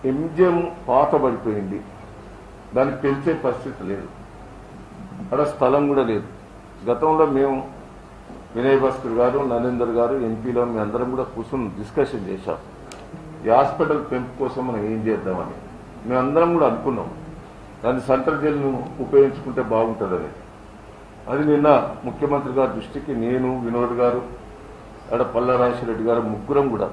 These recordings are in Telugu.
ఎంజిఎం పాత పడిపోయింది దాన్ని పెంచే పరిస్థితి లేదు అక్కడ స్థలం కూడా లేదు గతంలో మేము వినయ్ భాస్కర్ గారు నరేందర్ గారు ఎంపీలో మేము అందరం కూడా కూర్చొని డిస్కషన్ చేశాం ఈ హాస్పిటల్ పెంపు కోసం మనం ఏం చేద్దామని మేమందరం కూడా అనుకున్నాం దాన్ని సెంట్రల్ జైలును ఉపయోగించుకుంటే బాగుంటుందని అది నిన్న ముఖ్యమంత్రి గారి దృష్టికి నేను వినోద్ గారు అక్కడ పల్ల రాజశేఖర గారు ముగ్గురం కూడా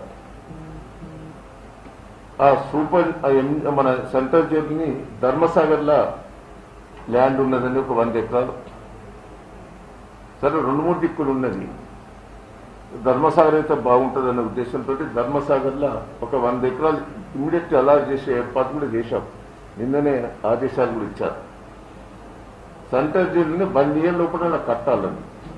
ఆ సూపర్ ఆ ఎం- మన సెంట్రల్ జైలుని ధర్మసాగర్లో ల్యాండ్ ఉన్నదని ఒక వంద ఎకరాలు సరే రెండు మూడు దిక్కులు ఉన్నది ధర్మసాగర్ అయితే బాగుంటుందనే ఉద్దేశంతో ధర్మసాగర్లో ఒక వంద ఎకరాలు ఇమీడియట్ అలాట్ చేసే ఏర్పాటు కూడా చేశాం నిన్ననే ఆదేశాలు కూడా ఇచ్చారు సెంట్రల్ జైలుని వన్ ఇయర్ లోపల కట్టాలని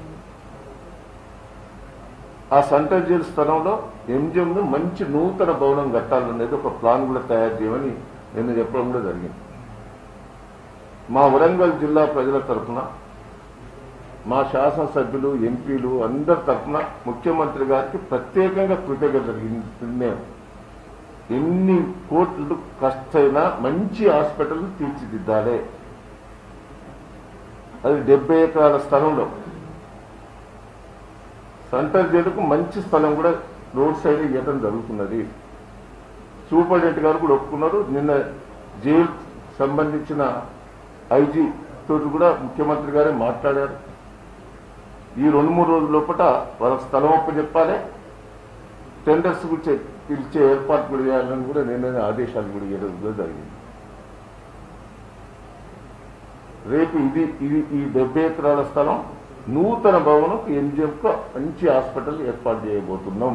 ఆ సెంట్రల్ జైలు స్థలంలో ఎంజిఎం ను మంచి నూతన భవనం కట్టాలనేది ఒక ప్లాన్ కూడా తయారు చేయమని నిన్న చెప్పడం కూడా జరిగింది మా వరంగల్ జిల్లా ప్రజల తరఫున మా శాసనసభ్యులు ఎంపీలు అందరి తరఫున ముఖ్యమంత్రి గారికి ప్రత్యేకంగా కృతజ్ఞత నిర్ణయం ఎన్ని కోట్లు ఖర్చైనా మంచి హాస్పిటల్ తీర్చిదిద్దాలి అది డెబ్బై ఎకరాల స్థలంలో సెంటర్ జైలుకు మంచి స్థలం కూడా రోడ్ సైడ్ ఇవ్వడం జరుగుతున్నది సూపరింటెండెంట్ గారు కూడా ఒప్పుకున్నారు నిన్న జైలు సంబంధించిన ఐజీ తోటి కూడా ముఖ్యమంత్రి గారే మాట్లాడారు ఈ రెండు మూడు రోజుల లోపల వాళ్ళకి స్థలం చెప్పాలి టెండర్స్ గురించి పిలిచే ఏర్పాటు కూడా చేయాలని కూడా నిన్న ఆదేశాలు కూడా ఇవ్వడం కూడా జరిగింది రేపు ఇది ఇది ఈ డెబ్బై ఎకరాల స్థలం నూతన భవనం ఎంజిఎంకు మంచి హాస్పిటల్ ఏర్పాటు చేయబోతున్నాం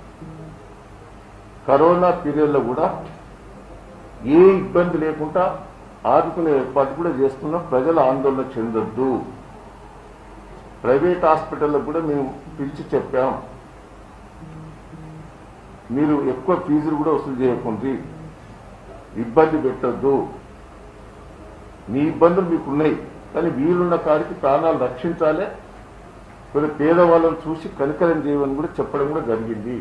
కరోనా పీరియడ్లో కూడా ఏ ఇబ్బంది లేకుండా ఆదుకునే ఏర్పాటు కూడా చేస్తున్నాం ప్రజల ఆందోళన చెందొద్దు ప్రైవేట్ హాస్పిటల్లో కూడా మేము పిలిచి చెప్పాం మీరు ఎక్కువ ఫీజులు కూడా వసూలు చేయకండి ఇబ్బంది పెట్టొద్దు మీ ఇబ్బందులు మీకు ఉన్నాయి కానీ వీలున్న కాడికి ప్రాణాలు రక్షించాలి కొన్ని పేదవాళ్ళని చూసి కనికరం చేయమని కూడా చెప్పడం కూడా జరిగింది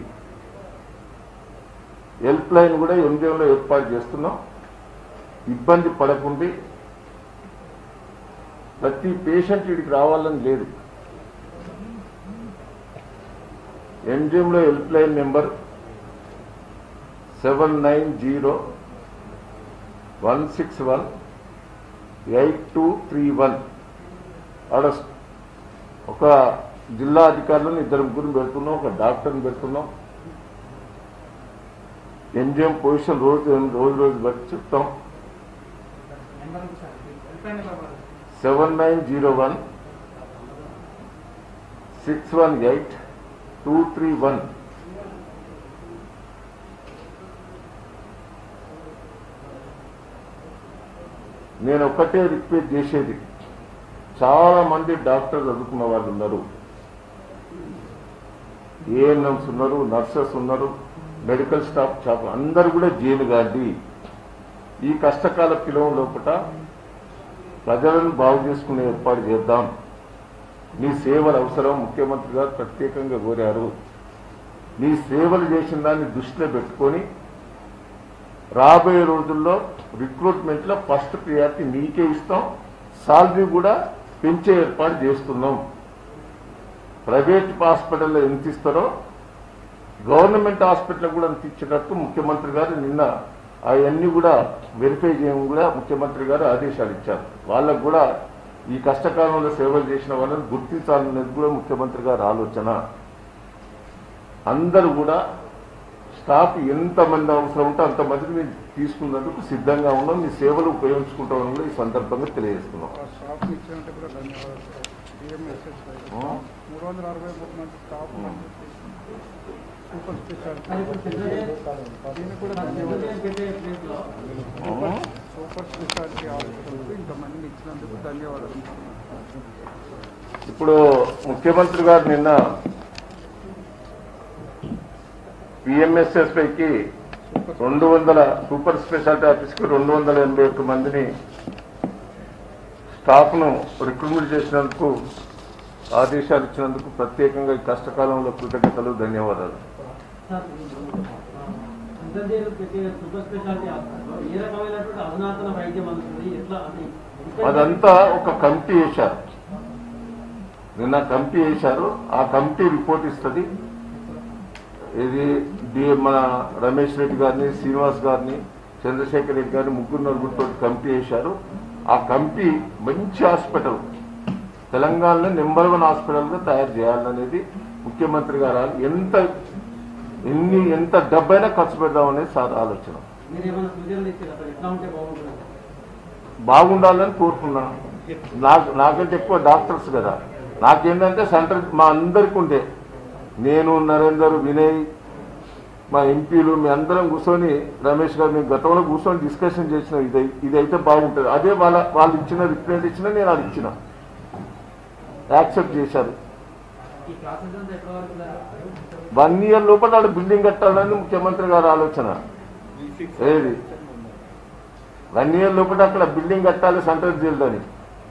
హెల్ప్ లైన్ కూడా ఎంజిఎంలో ఏర్పాటు చేస్తున్నాం ఇబ్బంది పడకుండి ప్రతి పేషెంట్ వీడికి రావాలని లేదు ఎంజిఎంలో help line number seven nine zero one six one eight two three one ఆడ ఒక జిల్లా అధికారులను ఇద్దరు ముగ్గురు పెడుతున్నాం ఒక డాక్టర్ని పెడుతున్నాం ఎంజిఎం పొజిషన్ రోజు రోజు రోజు బట్టి చెప్తాం seven nine zero one six one eight two three one నేను ఒక్కటే రిక్వెస్ట్ చేసేది చాలా మంది డాక్టర్ చదువుకున్న వాళ్ళు ఉన్నారు ఏఎన్ఎంస్ ఉన్నారు నర్సెస్ ఉన్నారు మెడికల్ స్టాఫ్ చాలా అందరు కూడా జైలు గాంధీ ఈ కష్టకాల పిలువ లోపల ప్రజలను బాగు చేసుకునే ఏర్పాటు చేద్దాం నీ సేవలు అవసరం ముఖ్యమంత్రి గారు ప్రత్యేకంగా కోరారు నీ సేవలు చేసిన దాన్ని దృష్టిలో పెట్టుకొని రాబోయే రోజుల్లో రిక్రూట్మెంట్ లో ఫస్ట్ ప్రియారిటీ మీకే ఇస్తాం సాలరీ కూడా పెంచే ఏర్పాటు చేస్తున్నాం ప్రైవేట్ హాస్పిటల్లో ఎంత ఇస్తారో గవర్నమెంట్ హాస్పిటల్ కూడా అంత ఇచ్చేటట్టు ముఖ్యమంత్రి గారు నిన్న అవన్నీ కూడా వెరిఫై చేయడం కూడా ముఖ్యమంత్రి గారు ఆదేశాలు ఇచ్చారు వాళ్ళకు కూడా ఈ కష్టకాలంలో సేవలు చేసిన వాళ్ళని గుర్తించాలనేది కూడా ముఖ్యమంత్రి గారి ఆలోచన అందరూ కూడా స్టాఫ్ ఎంతమంది అవసరం ఉంటే అంతమందిని మేము తీసుకున్నందుకు సిద్ధంగా ఉన్నాం మీ సేవలు ఉపయోగించుకుంటామని కూడా ఈ సందర్భంగా తెలియజేస్తున్నాం ఆ స్టాఫ్ ఇచ్చినట్టు కూడా ధన్యవాదాలు సార్ డిఎంఎస్ఎస్ మూడు వందల అరవై మూడు మంది స్టాఫ్ సూపర్ స్పెషాలిటీ దీనికి కూడా ధన్యవాదాలు సూపర్ స్పెషాలిటీ హాస్పిటల్కి ఇంతమందిని ఇచ్చినందుకు ధన్యవాదాలు ఇప్పుడు ముఖ్యమంత్రి గారు నిన్న పిఎంఎస్ఎస్ పైకి రెండు వందల సూపర్ స్పెషాలిటీ ఆఫీస్కి రెండు వందల ఎనభై ఒక్క మందిని స్టాఫ్ను రిక్రూట్మెంట్ చేసినందుకు ఆదేశాలు ఇచ్చినందుకు ప్రత్యేకంగా ఈ కష్టకాలంలో కృతజ్ఞతలు ధన్యవాదాలు సెంట్రల్ జైలు పెట్టే సూపర్ స్పెషాలిటీ హాస్పిటల్లో ఏ రకమైనటువంటి అధునాతన వైద్యం అందుతుంది ఎట్లా అని అదంతా ఒక కమిటీ వేశారు నిన్న కమిటీ వేశారు ఆ కమిటీ రిపోర్ట్ ఇస్తుంది ఇది డి- మన రమేష్ రెడ్డి గారిని శ్రీనివాస్ గారిని చంద్రశేఖర్ రెడ్డి గారిని ముగ్గురు నలుగురితో కమిటీ వేశారు ఆ కమిటీ మంచి హాస్పిటల్ తెలంగాణలో నెంబర్ వన్ హాస్పిటల్గా తయారు చేయాలనేది ముఖ్యమంత్రి గారు ఎంత ఎన్ని ఎంత డబ్బైనా ఖర్చు పెడదామనేది సార్ ఆలోచన మీరు ఏమైనా సూచనలు ఇచ్చారు అసలు ఎట్లా ఉంటే బాగుంటుంది బాగుండాలని కోరుకున్నాను నాకు నాకంటే ఎక్కువ డాక్టర్స్ కదా నాకేంటంటే సెంటర్ మా అందరికి ఉండే నేను నరేందర్ వినయ్ మా ఎంపీలు మీ అందరం కూర్చొని రమేష్ గారు మేము గతంలో కూర్చొని డిస్కషన్ చేసిన ఇది ఇదైతే బాగుంటుంది అదే వాళ్ళ వాళ్ళు ఇచ్చిన రిప్రజెంట్ ఇచ్చిన నేను అది ఇచ్చిన యాక్సెప్ట్ చేశారు ఈ ప్రాసెస్ అంతా ఎట్లా వరకు జరుగుతుంది? వన్ ఇయర్ లోపల వాళ్ళు బిల్డింగ్ కట్టాలని ముఖ్యమంత్రి గారి ఆలోచన ఏది వన్ ఇయర్ లోపల అక్కడ బిల్డింగ్ కట్టాలి సెంట్రల్ జైలు అని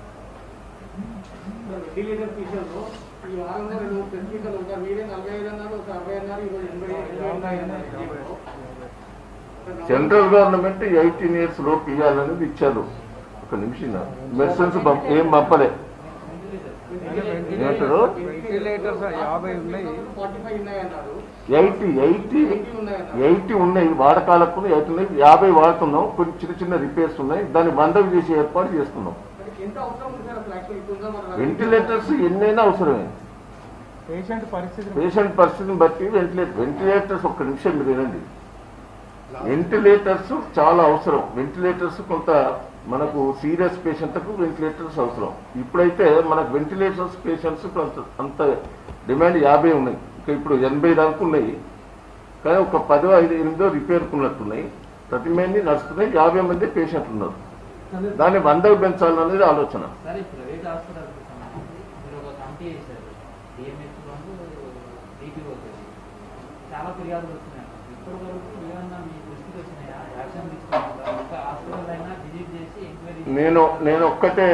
వెంటిలేటర్ విషయంలో ఈ వారంలో రెండు మూడు టెక్నికల్ ఉంటారు మీరే నలభై ఐదు అన్నారు ఒక అరవై అన్నారు ఇవాళ ఎనభై ఎనభై అన్నారు సెంట్రల్ గవర్నమెంట్ ఎయిటీన్ ఇయర్స్ లోపు ఇవ్వాలనేది ఇచ్చారు ఒక నిమిషం మెడిసిన్స్ పంప- ఏం పంపలే ఏమంటారు వెంటిలేటర్స్ యాభై ఉన్నాయి ఫార్టీ ఫైవ్ ఉన్నాయన్నారు ఎయిటీ ఎయిటీ ఎయిటీ ఉన్నాయన్నారు ఎయిటీ ఉన్నాయి వాడకాలకు ఎయిటీ ఉన్నాయి యాభై వాడుతున్నాం కొన్ని చిన్న చిన్న రిపేర్స్ ఉన్నాయి దాన్ని వందకు చేసి ఏర్పాటు చేస్తున్నాం మరి ఎంత అవసరం ఉంది సార్ అసలు యాక్చువల్ ఇప్పుడు ఉందా మరి వెంటిలేటర్స్ ఎన్నైనా అవసరమే పేషెంట్ పరిస్థితి పేషెంట్ పరిస్థితిని బట్టి వెంటిలేటర్ వెంటిలేటర్స్ ఒక్క నిమిషం మీరు వినండి వెంటిలేటర్స్ చాలా అవసరం వెంటిలేటర్స్ కొంత మనకు సీరియస్ పేషెంట్లకు వెంటిలేటర్స్ అవసరం ఇప్పుడైతే మనకు వెంటిలేటర్స్ పేషెంట్స్ అంత అంత డిమాండ్ యాభై ఉన్నాయి ఇంకా ఇప్పుడు ఎనభై దాకా ఉన్నాయి కానీ ఒక పదో ఐదు ఎనిమిదో రిపేర్కు ఉన్నట్టున్నాయి ప్రతి మంది నడుస్తున్నాయి యాభై మంది పేషెంట్లు ఉన్నారు దాన్ని వందకు పెంచాలనేది ఆలోచన సరే ప్రైవేట్ హాస్పిటల్కి సంబంధించి మీరు ఒక కమిటీ చేశారు డిఎంహెచ్ డిపిఓ చాలా ఫిర్యాదులు వస్తున్నాయి ఇప్పటి వరకు ఏమన్నా మీ దృష్టికి వచ్చినాయా యాక్షన్ తీసుకున్నారా ఒక హాస్పిటల్ అయినా విజిట్ చేసి ఎంక్వైరీ నేను నేను ఒక్కటే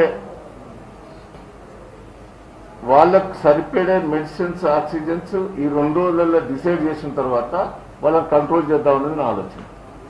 వాళ్ళకు సరిపడే మెడిసిన్స్ ఆక్సిజన్స్ ఈ రెండు రోజులలో డిసైడ్ చేసిన తర్వాత వాళ్ళని కంట్రోల్ చేద్దామని నా ఆలోచన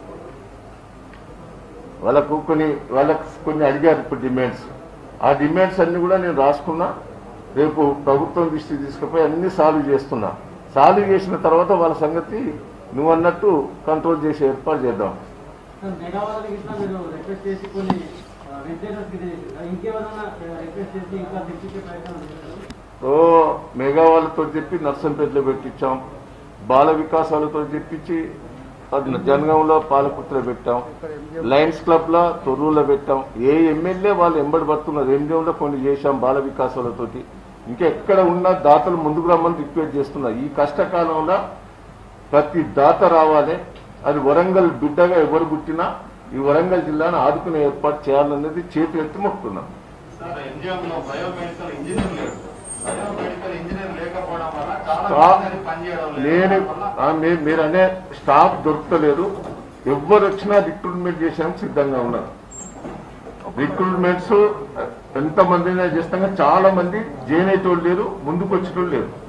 వాళ్ళకు కొన్ని వాళ్ళకు కొన్ని అడిగారు ఇప్పుడు డిమాండ్స్ ఆ డిమాండ్స్ అన్ని కూడా నేను రాసుకున్నా రేపు ప్రభుత్వం దృష్టికి తీసుకుపోయి అన్ని సాల్వ్ చేస్తున్నా సాల్వ్ చేసిన తర్వాత వాళ్ళ సంగతి నువ్వు అన్నట్టు కంట్రోల్ చేసే ఏర్పాటు చేద్దాం సార్ మెగా వాళ్ళకి ఇట్లా మీరు రిక్వెస్ట్ చేసి కొన్ని వెంటిలేటర్స్ ఇంకేమైనా రిక్వెస్ట్ చేసి ఇంకా తెప్పించే ప్రయత్నం చేశారు ఓ మెగా వాళ్ళతో చెప్పి నర్సంపేటలో పెట్టించాం బాల వికాసాలతో చెప్పించి అది జనగాంలో పాలకుర్తిలో పెట్టాం లయన్స్ క్లబ్ లో తొర్రూరులో పెట్టాం ఏ ఎమ్మెల్యే వాళ్ళు ఎంబడి పడుతున్నారు ఎండియంలో కొన్ని చేశాం బాల వికాసాలతోటి ఇంకా ఎక్కడ ఉన్న దాతలు ముందుకు రమ్మని రిక్వెస్ట్ చేస్తున్నారు ఈ కష్టకాలంలో ప్రతి దాత రావాలి అది వరంగల్ బిడ్డగా ఎవరు పుట్టినా ఈ వరంగల్ జిల్లాను ఆదుకునే ఏర్పాటు చేయాలనేది చేతి ఎత్తి మొక్కుతున్నాం సార్ ఎన్జిఎం లో బయోమెడికల్ ఇంజనీర్ లేడు బయోమెడికల్ ఇంజనీర్ లేకపోవడం వల్ల చాలా స్టాఫ్ మంది పనిచేయడం నేను లేదు వల్ల ఆ, మీ- మీరు అనే స్టాఫ్ దొరకలేదు ఎవ్వరు వచ్చినా రిక్రూట్మెంట్ చేసేందుకు సిద్ధంగా ఉన్నారు రిక్రూట్మెంట్స్ ఎంత మంది చేస్తాం చాలా మంది జాయిన్ అయ్యేటోళ్ళు లేరు ముందుకు వచ్చేటోళ్ళు లేరు